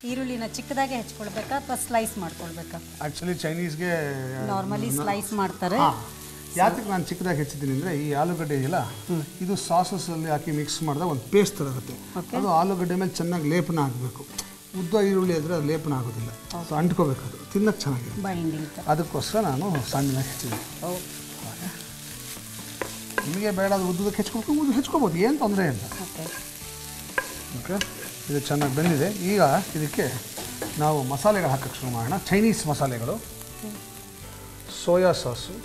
ಈರುಳ್ಳಿನ ಚಿಕ್ಕದಾಗೆ ಹೆಚ್ಕೊಳ್ಬೇಕಾ ಅಥವಾ ಸ್ಲೈಸ್ ಮಾಡ್ಕೊಳ್ಬೇಕಾ ಆ್ಯಕ್ಚುಲಿ ಚೈನೀಸ್ಗೆ ನಾರ್ಮಲಿ ಸ್ಲೈಸ್ ಮಾಡ್ತಾರೆ ಹಾಂ ಯಾತಕ್ಕೆ ನಾನು ಚಿಕ್ಕದಾಗಿ ಹೆಚ್ಚಿದ್ದೀನಿ ಅಂದರೆ ಈ ಆಲೂಗಡ್ಡೆ ಇದೆಯಲ್ಲ ಇದು ಸಾಸಸಲ್ಲಿ ಹಾಕಿ ಮಿಕ್ಸ್ ಮಾಡಿದಾಗ ಒಂದು ಪೇಸ್ಟ್ ಥರ ಇರುತ್ತೆ ಅದು ಆಲೂಗಡ್ಡೆ ಮೇಲೆ ಚೆನ್ನಾಗಿ ಲೇಪನ ಆಗಬೇಕು ಉದ್ದ ಈರುಳ್ಳಿ ಆದರೆ ಅದು ಲೇಪನ ಆಗೋದಿಲ್ಲ ಸೊ ಅಂಟ್ಕೋಬೇಕು ಅದು ತಿನ್ನಕ್ಕೆ ಚೆನ್ನಾಗಿದೆ ಬೈಂಡಿಂಗ್ ಥರ ಅದಕ್ಕೋಸ್ಕರ ನಾನು ಸಣ್ಣದಾಗಿ ಹೆಚ್ಚಿದ್ದೀನಿ ನಿಮಗೆ ಬೇಡ ಅದು ಉದ್ದಕ್ಕೆ ಹೆಚ್ಕೊಬೇಕು ಉದ್ದು ಹೆಚ್ಕೋಬೋದು ಏನು ತೊಂದರೆ ಇಲ್ಲ ಓಕೆ ಓಕೆ ಇದು ಚೆನ್ನಾಗಿ ಬೆಂದಿದೆ ಈಗ ಇದಕ್ಕೆ ನಾವು ಮಸಾಲೆಗಳು ಹಾಕಕ್ಕೆ ಶುರು ಮಾಡೋಣ ಚೈನೀಸ್ ಮಸಾಲೆಗಳು ಸೋಯಾ ಸಾಸು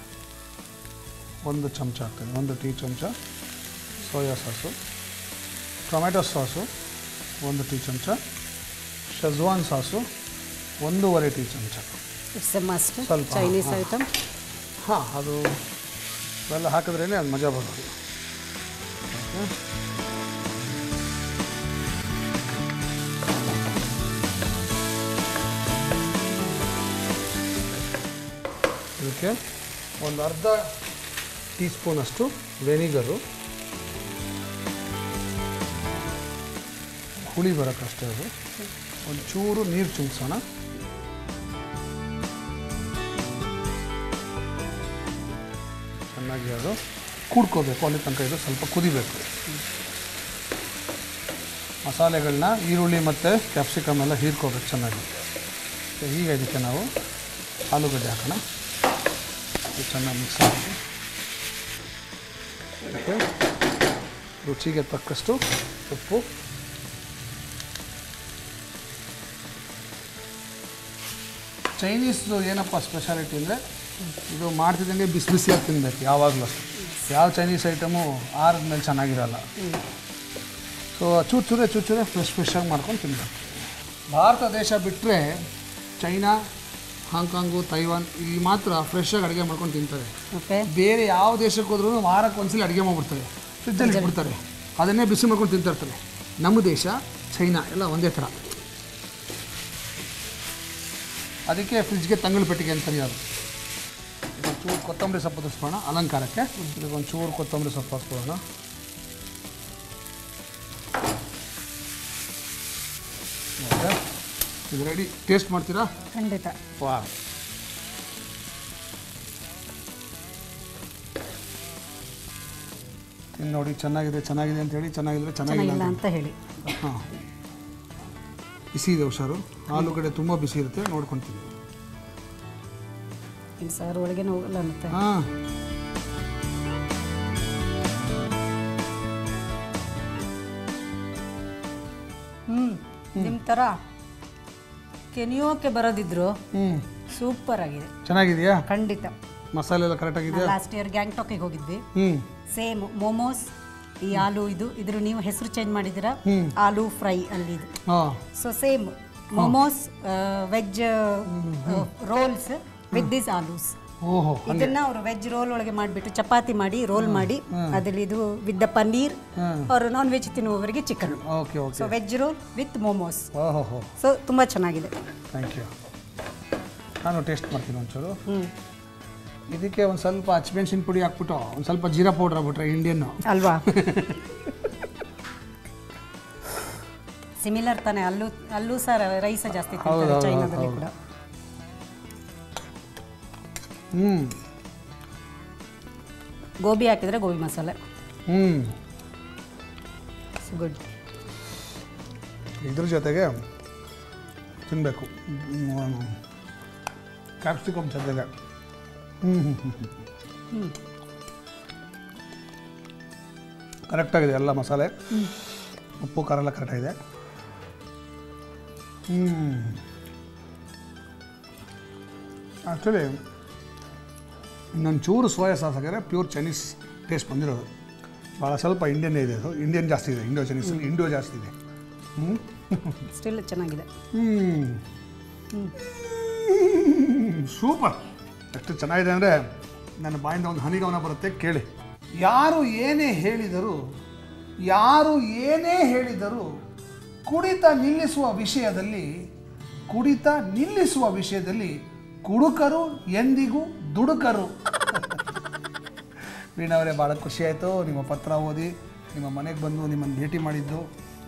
ಒಂದು ಚಮಚ ಹಾಕ್ತೀನಿ ಒಂದು ಟೀ ಚಮಚ ಸೋಯಾ ಸಾಸು ಟೊಮೆಟೊ ಸಾಸು ಒಂದು ಟೀ ಚಮಚ ಶೆಜ್ವಾನ್ ಸಾಸು ಒಂದೂವರೆ ಟೀ ಚಮಚ ಇಟ್ಸ್ ಎ ಮಸ್ಟ್ ಸ್ವಲ್ಪ, ಚೈನೀಸ್ ಹಾ. ಐಟಮ್ ಹಾಂ ಅದು ಇವೆಲ್ಲ ಹಾಕಿದ್ರೇ ಅದು ಮಜಾ ಬರೋದು ಓಕೆ ಇದಕ್ಕೆ ಒಂದು ಅರ್ಧ ಟೀ ಸ್ಪೂನಷ್ಟು ವೆನಿಗರು ಹುಳಿ ಬರೋಕ್ಕಷ್ಟೇ ಅದು ಒಂಚೂರು ನೀರು ಚುಮ್ಸೋಣ ಚೆನ್ನಾಗಿ ಅದು ಕೂಡ್ಕೋಬೇಕು ಅಲ್ಲಿ ತನಕ ಇದು ಸ್ವಲ್ಪ ಕುದಿಬೇಕು ಮಸಾಲೆಗಳನ್ನ ಈರುಳ್ಳಿ ಮತ್ತು ಕ್ಯಾಪ್ಸಿಕಮ್ ಎಲ್ಲ ಹೀರ್ಕೋಬೇಕು ಚೆನ್ನಾಗಿ ಸೊ ಈಗ ಇದಕ್ಕೆ ನಾವು ಆಲೂಗಡ್ಡೆ ಹಾಕೋಣ ಇದು ಚೆನ್ನಾಗಿ ಮಿಕ್ಸ್ ಮಾಡಿ ಓಕೆ ರುಚಿಗೆ ತಕ್ಕಷ್ಟು ಉಪ್ಪು ಚೈನೀಸ್ದು ಏನಪ್ಪ ಸ್ಪೆಷಾಲಿಟಿ ಅಂದರೆ ಇದು ಮಾಡ್ತಿದ್ದಂಗೆ ಬಿಸಿ ಬಿಸಿಯಾಗಿ ತಿನ್ನಬೇಕು ಯಾವಾಗಲೂ ಅಷ್ಟೇ ಯಾವ ಚೈನೀಸ್ ಐಟಮು ಆರದ ಮೇಲೆ ಚೆನ್ನಾಗಿರಲ್ಲ ಸೊ ಚೂರು ಚೂರೆ ಚೂರು ಚೂರೆ ಫ್ರೆಶ್ ಫ್ರೆಶ್ಶಾಗಿ ಮಾಡ್ಕೊಂಡು ತಿನ್ನಬೇಕು ಭಾರತ ದೇಶ ಬಿಟ್ಟರೆ ಚೈನಾ ಹಾಂಗ್ಕಾಂಗು ತೈವಾನ್ ಇಲ್ಲಿ ಮಾತ್ರ ಫ್ರೆಶ್ಶಾಗಿ ಅಡುಗೆ ಮಾಡ್ಕೊಂಡು ತಿಂತಾರೆ ಓಕೆ ಬೇರೆ ಯಾವ ದೇಶಕ್ಕೆ ಹೋದ್ರೂ ವಾರಕ್ಕೆ ಒಂದ್ಸಲ ಅಡುಗೆ ಮಾಡಿಬಿಡ್ತಾರೆ ಫ್ರಿಜ್ಜಲ್ಲಿ ಇಟ್ಬಿಡ್ತಾರೆ ಅದನ್ನೇ ಬಿಸಿ ಮಾಡ್ಕೊಂಡು ತಿಂತಿರ್ತಾರೆ ನಮ್ಮ ದೇಶ ಚೈನಾ ಎಲ್ಲ ಒಂದೇ ಥರ ಅದಕ್ಕೆ ಫ್ರಿಜ್ಗೆ ತಂಗಳು ಪೆಟ್ಟಿಗೆ ಅಂತ ಕರೆಯೋದು ಇದೊಂದು ಚೂರು ಕೊತ್ತಂಬರಿ ಸೊಪ್ಪು ತರಿಸ್ಬೋಣ ಅಲಂಕಾರಕ್ಕೆ ಇದಕ್ಕೊಂದು ಚೂರು ಕೊತ್ತಂಬರಿ ಸೊಪ್ಪು ಹಾಕ್ಕೊಳ್ಳೋಣ ಓಕೆ ಇದು ರೆಡಿ ಟೇಸ್ಟ್ ಮಾಡ್ತೀರಾ ಖಂಡಿತ ವಾ ತಿಂದು ನೋಡಿ ಚೆನ್ನಾಗಿದೆ ಚೆನ್ನಾಗಿದೆ ಅಂತ ಹೇಳಿ ಚೆನ್ನಾಗಿದ್ರೆ ಚೆನ್ನಾಗಿಲ್ಲ ಚೆನ್ನಾಗಿಲ್ಲ ಅಂತ ಅಂತ ಹೇಳಿ ಹಾಂ ಬಿಸಿ ಇದೆ ಹುಷಾರು ಆಲೂಗಡ್ಡೆ ತುಂಬ ಬಿಸಿ ಇರುತ್ತೆ ನೋಡ್ಕೊಂತೀನಿ ಇನ್ನು ಸಾರು ಒಳಗೇನೆ ಹೋಗಲ್ಲ ಅನ್ನತ್ತೆ ಹಾಂ ಹ್ಞೂ ನಿಮ್ಮ ಥರ ಕೆನಿಯೋಕೆ ಬರೋದಿದ್ರು ಹ್ಞೂ ಸೂಪರ್ ಆಗಿದೆ ಚೆನ್ನಾಗಿದೆಯಾ ಖಂಡಿತ ಮಸಾಲೆ ಎಲ್ಲ ಕರೆಕ್ಟಾಗಿದೆಯಾ ಲಾಸ್ಟ್ ಇಯರ್ ಗ್ಯಾಂಗ್ಟಾಕಿಗೆ ಹೋಗಿದ್ವಿ ಹ್ಞೂ ಸೇಮ್ ಮೋಮೋಸ್ ಈ ಆಲೂ ಇದು ಇದ್ರ ನೀವು ಹೆಸರು ಚೇಂಜ್ ಮಾಡಿದ್ದೀರಾ ಆಲೂ ಫ್ರೈ ಅಲ್ಲಿ ಇದು ಹಾಂ so same momos veg rolls with this aloos ಓಹೋ ಇದನ್ನ ಅವರು ವೆಜ್ ರೋಲ್ ಒಳಗೆ ಮಾಡಿಬಿಟ್ಟು ಚಪಾತಿ ಮಾಡಿ ರೋಲ್ ಮಾಡಿ ಅದ್ರಲ್ಲಿ ಇದು ವಿತ್ ದ ಪನ್ನೀರ್ ಅವರು ನಾನ್ ವೆಜ್ ತಿನ್ನುವವರಿಗೆ chicken okay okay so veg roll with momos ಓಹೋ ಹೋ ಸೊ ತುಂಬ ಚೆನ್ನಾಗಿದೆ ಥ್ಯಾಂಕ್ ಯು ನಾನು ಟೇಸ್ಟ್ ಮಾಡ್ತೀನಿ ಒಂಚೂರು ಹ್ಞೂ ಇದಕ್ಕೆ ಒಂದು ಸ್ವಲ್ಪ ಹಚ್ಮೆಣ್ಸಿನ ಪುಡಿ ಹಾಕ್ಬಿಟ್ಟು ಒಂದು ಸ್ವಲ್ಪ ಜೀರಾ ಪೌಡ್ರ್ ಹಾಕ್ಬಿಟ್ರೆ ಇಂಡಿಯನ್ನು ಅಲ್ವಾ ಸಿಮಿಲರ್ ತಾನೆ ಅಲ್ಲೂ ಅಲ್ಲೂ ಸಹ ರೈಸ ಜಾಸ್ತಿ ಹೌದು, ತಿಂತಾರೆ ಹೌದು, ಚೈನಾದಲ್ಲಿ ಹೌದು. ಕೂಡ ಹ್ಞೂ ಗೋಬಿ ಹಾಕಿದ್ರೆ ಗೋಬಿ ಮಸಾಲೆ ಹ್ಞೂ ಗುಡ್ ಇದ್ರ ಜೊತೆಗೆ ತಿನ್ನಬೇಕು ಕ್ಯಾಪ್ಸಿಕಮ್ ಜೊತೆಗೆ ಹ್ಞೂ ಹ್ಞೂ ಹ್ಞೂ ಕರೆಕ್ಟಾಗಿದೆ ಎಲ್ಲ ಮಸಾಲೆ ಉಪ್ಪು ಖಾರ ಎಲ್ಲ ಕರೆಕ್ಟಾಗಿದೆ ಹ್ಞೂ ಆ್ಯಕ್ಚುಲಿ ಇನ್ನೊಂದು ಚೂರು ಸೋಯಾ ಸಾಸ್ ಹಾಕಿದ್ರೆ ಪ್ಯೂರ್ ಚೈನೀಸ್ ಟೇಸ್ಟ್ ಬಂದಿರೋದು ಭಾಳ ಸ್ವಲ್ಪ ಇಂಡಿಯನ್ ಇದೆ ಅದು ಇಂಡಿಯನ್ ಜಾಸ್ತಿ ಇದೆ ಇಂಡೋ ಚೈನೀಸ್ ಇಂಡೋ ಜಾಸ್ತಿ ಇದೆ ಹ್ಞೂ ಸ್ಟಿಲ್ ಚೆನ್ನಾಗಿದೆ ಹ್ಮ್ ಸೂಪರ್ ಎಷ್ಟು ಚೆನ್ನಾಗಿದೆ ಅಂದರೆ ನನ್ನ ಬಾಯಿಂದ ಒಂದು ಹನಿಗವನ ಬರುತ್ತೆ ಕೇಳಿ ಯಾರು ಏನೇ ಹೇಳಿದರೂ ಯಾರು ಏನೇ ಹೇಳಿದರೂ ಕುಡಿತ ನಿಲ್ಲಿಸುವ ವಿಷಯದಲ್ಲಿ ಕುಡಿತ ನಿಲ್ಲಿಸುವ ವಿಷಯದಲ್ಲಿ ಕುಡುಕರು ಎಂದಿಗೂ ದುಡುಕರು ವೀಣಾ ಅವರೇ ಭಾಳ ಖುಷಿ ಆಯಿತು ನಿಮ್ಮ ಪತ್ರ ಓದಿ ನಿಮ್ಮ ಮನೆಗೆ ಬಂದು ನಿಮ್ಮನ್ನು ಭೇಟಿ ಮಾಡಿದ್ದು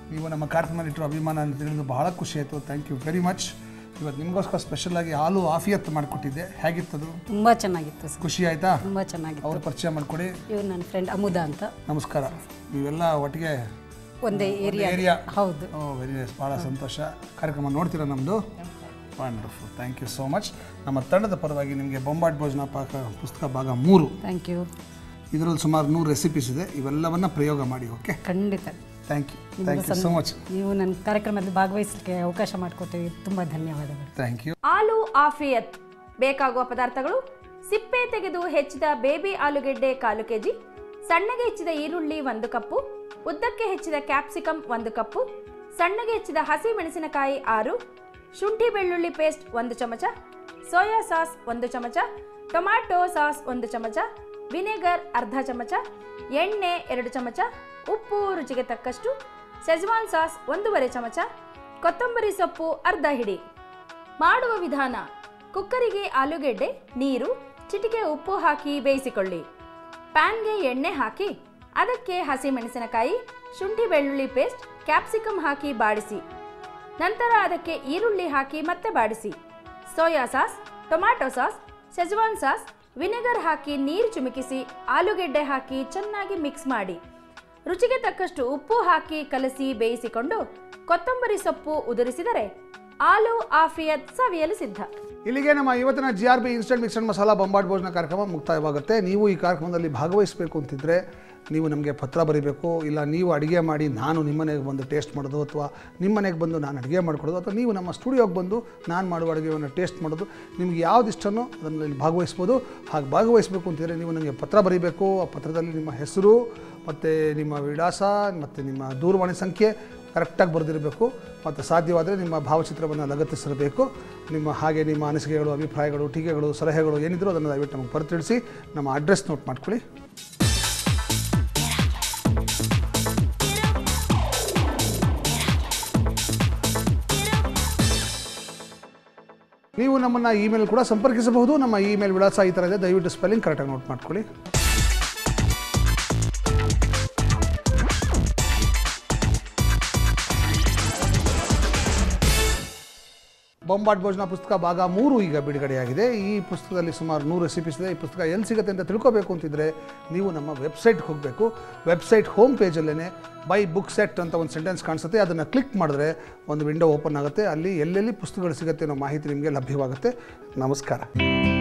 ನೀವು ನಮ್ಮ ಕಾರ್ಯಕ್ರಮದಲ್ಲಿ ಇಟ್ಟಿರೋ ಅಭಿಮಾನ ಅಂತ ತಿಳಿದು ಬಹಳ ಖುಷಿ ಆಯಿತು ಥ್ಯಾಂಕ್ ಯು ವೆರಿ ಮಚ್ ಇವತ್ತು ನಿಮಗೋಸ್ಕರ ಸ್ಪೆಷಲಾಗಿ ಹಾಲು ಆಫಿಯತ್ ಮಾಡಿಕೊಟ್ಟಿದ್ದೆ ಹೇಗಿತ್ತದು ತುಂಬ ಚೆನ್ನಾಗಿತ್ತು ಸರ್ ಖುಷಿ ಆಯಿತಾ ತುಂಬ ಚೆನ್ನಾಗಿತ್ತು ಅವ್ರ ಪರಿಚಯ ಮಾಡಿಕೊಡಿ ಇವ್ರು ನನ್ನ ಫ್ರೆಂಡ್ ಅಮುದಾ ಅಂತ ನಮಸ್ಕಾರ ನೀವೆಲ್ಲ ಒಟ್ಟಿಗೆ ಒಂದೇ ಏರಿಯಾ ಏರಿಯಾ ಹೌದು ಓ ವೆರಿ ನೈಸ್ ಭಾಳ ಸಂತೋಷ ಕಾರ್ಯಕ್ರಮ ನೋಡ್ತೀರಾ ನಮ್ಮದು wonderful thank you so much ನಮ್ಮ ತಂಡದ ಪರವಾಗಿ ನಿಮಗೆ ಬೊಂಬಾಟ್ ಭೋಜನ ಪಾಕ ಪುಸ್ತಕ ಭಾಗ ಮೂರು ಥ್ಯಾಂಕ್ ಯು ಇದರಲ್ಲಿ ಸುಮಾರು ನೂರು ರೆಸಿಪೀಸ್ ಇದೆ ಇವೆಲ್ಲವನ್ನ ಪ್ರಯೋಗ ಮಾಡಿ ಓಕೆ ಖಂಡಿತ thank you thank you so much ನೀವು ನನ್ನ ಕಾರ್ಯಕ್ರಮದಲ್ಲಿ ಭಾಗವಹಿಸಲಿಕ್ಕೆ ಅವಕಾಶ ಮಾಡಿಕೊಟ್ಟಿವಿ ತುಂಬ ಧನ್ಯವಾದಗಳು ಥ್ಯಾಂಕ್ ಯು ಆಲೂ ಆಫಿಯತ್ ಬೇಕಾಗುವ ಪದಾರ್ಥಗಳು ಸಿಪ್ಪೆ ತೆಗೆದು ಹೆಚ್ಚಿದ ಬೇಬಿ ಆಲೂಗೆಡ್ಡೆ ಕಾಲು ಕೆಜಿ ಸಣ್ಣಗೆ ಹೆಚ್ಚಿದ ಈರುಳ್ಳಿ ಒಂದು ಕಪ್ಪು ಉದ್ದಕ್ಕೆ ಹೆಚ್ಚಿದ ಕ್ಯಾಪ್ಸಿಕಮ್ ಒಂದು ಕಪ್ಪು ಸಣ್ಣಗೆ ಹೆಚ್ಚಿದ ಹಸಿ ಮೆಣಸಿನಕಾಯಿ ಆರು ಶುಂಠಿ ಬೆಳ್ಳುಳ್ಳಿ ಪೇಸ್ಟ್ ಒಂದು ಚಮಚ ಸೋಯಾ ಸಾಸ್ ಒಂದು ಚಮಚ ಟೊಮ್ಯಾಟೊ ಸಾಸ್ ಒಂದು ಚಮಚ ವಿನೆಗರ್ ಅರ್ಧ ಚಮಚ ಎಣ್ಣೆ ಎರಡು ಚಮಚ ಉಪ್ಪು ರುಚಿಗೆ ತಕ್ಕಷ್ಟು ಸೆಜ್ವಾನ್ ಸಾಸ್ ಒಂದೂವರೆ ಚಮಚ ಕೊತ್ತಂಬರಿ ಸೊಪ್ಪು ಅರ್ಧ ಹಿಡಿ ಮಾಡುವ ವಿಧಾನ ಕುಕ್ಕರಿಗೆ ಆಲೂಗೆಡ್ಡೆ ನೀರು ಚಿಟಿಕೆ ಉಪ್ಪು ಹಾಕಿ ಬೇಯಿಸಿಕೊಳ್ಳಿ ಪ್ಯಾನ್ಗೆ ಎಣ್ಣೆ ಹಾಕಿ ಅದಕ್ಕೆ ಹಸಿ ಮೆಣಸಿನಕಾಯಿ ಶುಂಠಿ ಬೆಳ್ಳುಳ್ಳಿ ಪೇಸ್ಟ್ ಕ್ಯಾಪ್ಸಿಕಮ್ ಹಾಕಿ ಬಾಡಿಸಿ ನಂತರ ಅದಕ್ಕೆ ಈರುಳ್ಳಿ ಹಾಕಿ ಮತ್ತೆ ಬಾಡಿಸಿ soya sauce tomato sauce Schezwan sauce vinegar ಹಾಕಿ ನೀರು ಚಿಮುಕಿಸಿ ಆಲೂಗೆಡ್ಡೆ ಹಾಕಿ ಚೆನ್ನಾಗಿ ಮಿಕ್ಸ್ ಮಾಡಿ ರುಚಿಗೆ ತಕ್ಕಷ್ಟು ಉಪ್ಪು ಹಾಕಿ ಕಲಸಿ ಬೇಯಿಸಿಕೊಂಡು ಕೊತ್ತಂಬರಿ ಸೊಪ್ಪು ಉದುರಿಸಿದರೆ ಆಲೂ ಆಫಿಯತ್ ಸವಿಯಲು ಸಿದ್ಧ ಇಲ್ಲಿಗೆ ನಮ್ಮ ಇವತ್ತಿನ G R B instant mixed masala Bombat Bhojana ಕಾರ್ಯಕ್ರಮ ಮುಕ್ತಾಯವಾಗುತ್ತೆ ನೀವು ಈ ಕಾರ್ಯಕ್ರಮದಲ್ಲಿ ಭಾಗವಹಿಸಬೇಕು ಅಂತಿದ್ದರೆ ನೀವು ನಮಗೆ ಪತ್ರ ಬರೀಬೇಕು ಇಲ್ಲ ನೀವು ಅಡುಗೆ ಮಾಡಿ ನಾನು ನಿಮ್ಮನೆಗೆ ಬಂದು ಟೇಸ್ಟ್ ಮಾಡೋದು ಅಥವಾ ನಿಮ್ಮನೆಗೆ ಬಂದು ನಾನು ಅಡುಗೆ ಮಾಡಿಕೊಡೋದು ಅಥವಾ ನೀವು ನಮ್ಮ ಸ್ಟುಡಿಯೋಗೆ ಬಂದು ನಾನು ಮಾಡುವ ಅಡುಗೆಯನ್ನು ಟೇಸ್ಟ್ ಮಾಡೋದು ನಿಮ್ಗೆ ಯಾವ್ದು ಇಷ್ಟನೋ ಅದರಲ್ಲಿ ಭಾಗವಹಿಸ್ಬೋದು ಹಾಗೆ ಭಾಗವಹಿಸಬೇಕು ಅಂತಿದ್ರೆ ನೀವು ನನಗೆ ಪತ್ರ ಬರೀಬೇಕು ಆ ಪತ್ರದಲ್ಲಿ ನಿಮ್ಮ ಹೆಸರು ಮತ್ತು ನಿಮ್ಮ ವಿಳಾಸ ಮತ್ತು ನಿಮ್ಮ ದೂರವಾಣಿ ಸಂಖ್ಯೆ ಕರೆಕ್ಟಾಗಿ ಬರೆದಿರಬೇಕು ಮತ್ತು ಸಾಧ್ಯವಾದರೆ ನಿಮ್ಮ ಭಾವಚಿತ್ರವನ್ನು ಲಗತ್ತಿಸಿರಬೇಕು ನಿಮ್ಮ ಹಾಗೆ ನಿಮ್ಮ ಅನಿಸಿಕೆಗಳು ಅಭಿಪ್ರಾಯಗಳು ಟೀಕೆಗಳು ಸಲಹೆಗಳು ಏನಿದ್ರು ಅದನ್ನು ದಯವಿಟ್ಟು ನಮಗೆ ಬರೆತಿಳಿಸಿ ನಮ್ಮ ಅಡ್ರೆಸ್ ನೋಟ್ ಮಾಡ್ಕೊಳ್ಳಿ ನೀವು ನಮ್ಮನ್ನು ಇಮೇಲ್ ಕೂಡ ಸಂಪರ್ಕಿಸಬಹುದು ನಮ್ಮ ಇಮೇಲ್ ವಿಳಾಸ ಈ ಥರ ಇದೆ ದಯವಿಟ್ಟು ಸ್ಪೆಲ್ಲಿಂಗ್ ಕರೆಕ್ಟಾಗಿ ನೋಟ್ ಮಾಡ್ಕೊಳ್ಳಿ ಬೊಂಬಾಟ್ ಭೋಜನ ಪುಸ್ತಕ ಭಾಗ ಮೂರು ಈಗ ಬಿಡುಗಡೆಯಾಗಿದೆ ಈ ಪುಸ್ತಕದಲ್ಲಿ ಸುಮಾರು ನೂರು ರೆಸಿಪೀಸ್ ಇದೆ ಈ ಪುಸ್ತಕ ಎಲ್ಲಿ ಸಿಗುತ್ತೆ ಅಂತ ತಿಳ್ಕೊಬೇಕು ಅಂತಿದ್ರೆ ನೀವು ನಮ್ಮ ವೆಬ್ಸೈಟ್ಗೆ ಹೋಗಬೇಕು ವೆಬ್ಸೈಟ್ ಹೋಮ್ ಪೇಜಲ್ಲೇ ಬೈ ಬುಕ್ ಸೆಟ್ ಅಂತ ಒಂದು ಸೆಂಟೆನ್ಸ್ ಕಾಣಿಸುತ್ತೆ ಅದನ್ನು ಕ್ಲಿಕ್ ಮಾಡಿದ್ರೆ ಒಂದು ವಿಂಡೋ ಓಪನ್ ಆಗುತ್ತೆ ಅಲ್ಲಿ ಎಲ್ಲೆಲ್ಲಿ ಪುಸ್ತಕಗಳು ಸಿಗುತ್ತೆ ಅನ್ನೋ ಮಾಹಿತಿ ನಿಮಗೆ ಲಭ್ಯವಾಗುತ್ತೆ ನಮಸ್ಕಾರ